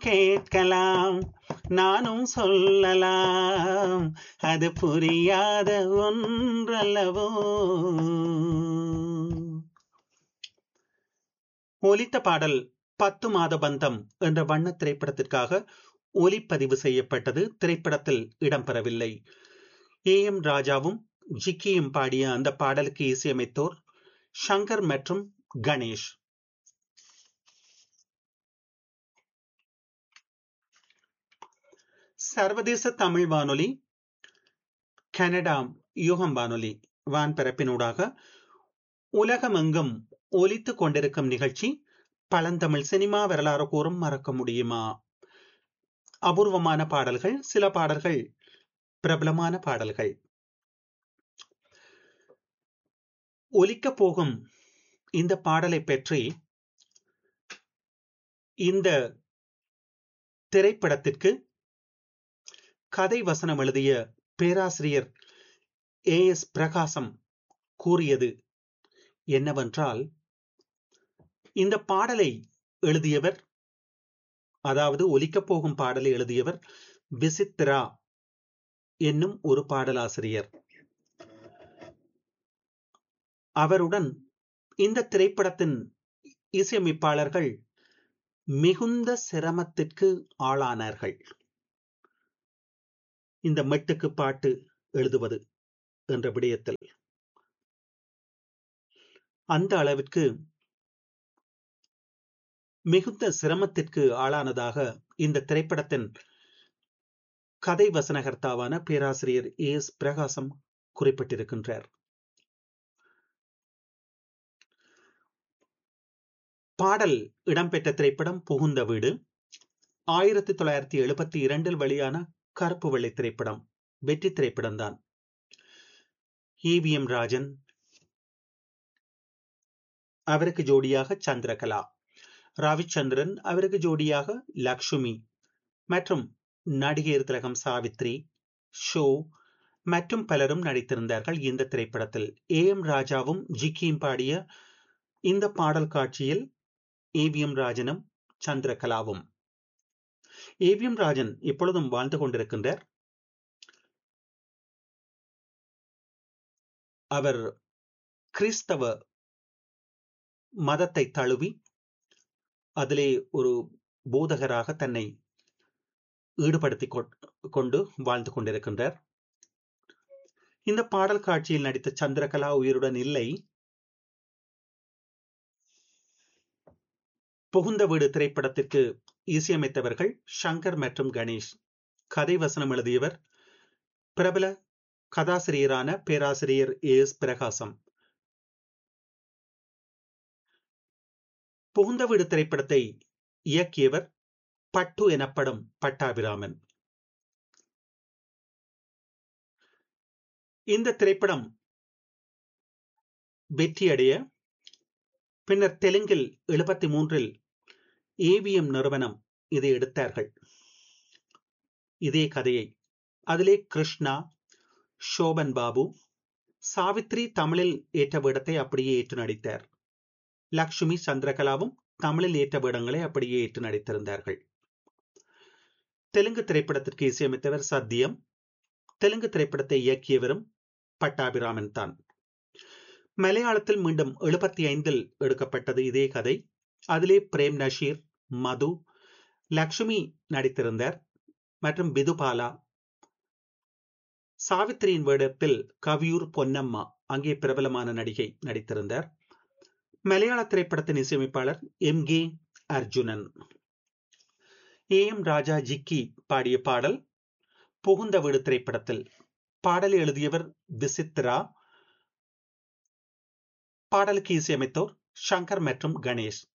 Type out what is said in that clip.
கேட்கலாம் நானும் சொல்லலாம் அது புரியாத ஒன்றல்லவோ ஒலித்த பாடல் பத்து மாத பந்தம் என்ற வண்ண திரைப்படத்திற்காக ஒலிப்பதிவு செய்யப்பட்டது திரைப்படத்தில் இடம்பெறவில்லை ஏ எம் ராஜாவும் ஜிக்கியும் பாடிய அந்த பாடலுக்கு இசையமைத்தோர் ஷங்கர் மற்றும் கணேஷ் சர்வதேச தமிழ் வானொலி கனடா யூகம் வானொலி வான்பரப்பினூடாக உலகமெங்கும் ஒலித்துக் கொண்டிருக்கும் நிகழ்ச்சி பழந்தமிழ் சினிமா வரலாறு கூறும் மறக்க முடியுமா அபூர்வமான பாடல்கள் சில பாடல்கள் பிரபலமான பாடல்கள் ஒலிக்க போகும் இந்த பாடலை பற்றி இந்த திரைப்படத்திற்கு கதை வசனம் எழுதிய பேராசிரியர் ஏ எஸ் பிரகாசம் கூறியது என்னவென்றால் இந்த பாடலை எழுதியவர் அதாவது ஒலிக்கப் போகும் பாடலை எழுதியவர் விசித்ரா என்னும் ஒரு பாடலாசிரியர் அவருடன் இந்த திரைப்படத்தின் இசையமைப்பாளர்கள் மிகுந்த சிரமத்திற்கு ஆளானார்கள் இந்த மெட்டுக்கு பாட்டு எழுதுவது என்ற விடயத்தில் அந்த அளவிற்கு மிகுந்த சிரமத்திற்கு ஆளானதாக இந்த திரைப்படத்தின் கதை வசனகர்த்தாவான பேராசிரியர் ஏ எஸ் பிரகாசம் குறிப்பிட்டிருக்கின்றார் பாடல் இடம்பெற்ற திரைப்படம் புகுந்த வீடு ஆயிரத்தி தொள்ளாயிரத்தி எழுபத்தி இரண்டில் வெளியான கருப்பு வெள்ளை திரைப்படம் வெற்றி திரைப்படம் தான் ஏவிஎம் ராஜன் அவருக்கு ஜோடியாக சந்திரகலா ரவிச்சந்திரன் அவருக்கு ஜோடியாக லக்ஷ்மி மற்றும் நடிகர் திலகம் சாவித்ரி ஷோ மற்றும் பலரும் நடித்திருந்தார்கள் இந்த திரைப்படத்தில் ஏ எம் ராஜாவும் ஜிக்கியும் பாடிய இந்த பாடல் காட்சியில் ஏவிஎம் ராஜனும் சந்திரகலாவும் ஏவிஎம் ராஜன் இப்பொழுதும் வாழ்ந்து கொண்டிருக்கின்றார் அவர் கிறிஸ்தவ மதத்தை தழுவி அதிலே ஒரு போதகராக தன்னை ஈடுபடுத்தி கொண்டு வாழ்ந்து கொண்டிருக்கின்றார் இந்த பாடல் காட்சியில் நடித்த சந்திரகலா உயிருடன் இல்லை புகுந்த வீடு திரைப்படத்திற்கு இசையமைத்தவர்கள் ஷங்கர் மற்றும் கணேஷ் கதை வசனம் எழுதியவர் பிரபல கதாசிரியரான பேராசிரியர் ஏ எஸ் பிரகாசம் புகுந்த வீடு திரைப்படத்தை இயக்கியவர் பட்டு எனப்படும் பட்டாபிராமன் இந்த திரைப்படம் வெற்றியடைய பின்னர் தெலுங்கில் எழுபத்தி மூன்றில் ஏவிஎம் நிறுவனம் இதை எடுத்தார்கள் இதே கதையை அதிலே கிருஷ்ணா சோபன் பாபு சாவித்ரி தமிழில் ஏற்ற வேடத்தை அப்படியே ஏற்று நடித்தார் லக்ஷ்மி சந்திரகலாவும் தமிழில் ஏற்ற வேடங்களை அப்படியே ஏற்று நடித்திருந்தார்கள் தெலுங்கு திரைப்படத்திற்கு இசையமைத்தவர் சத்தியம் தெலுங்கு திரைப்படத்தை இயக்கியவரும் பட்டாபிராமன் தான் மலையாளத்தில் மீண்டும் எழுபத்தி ஐந்தில் எடுக்கப்பட்டது இதே கதை அதிலே பிரேம் நஷீர் மது லக்ஷ்மி நடித்திருந்தார் மற்றும் பிதுபாலா சாவித்திரியின் வேடத்தில் கவியூர் பொன்னம்மா அங்கே பிரபலமான நடிகை நடித்திருந்தார் மலையாள திரைப்படத்தின் இசையமைப்பாளர் M K Arjunan A M Raja Jikki பாடிய பாடல் புகுந்த வீடு திரைப்படத்தில் பாடலை எழுதியவர் விசித்ரா பாடலுக்கு இசையமைத்தோர் ஷங்கர் மற்றும் கணேஷ்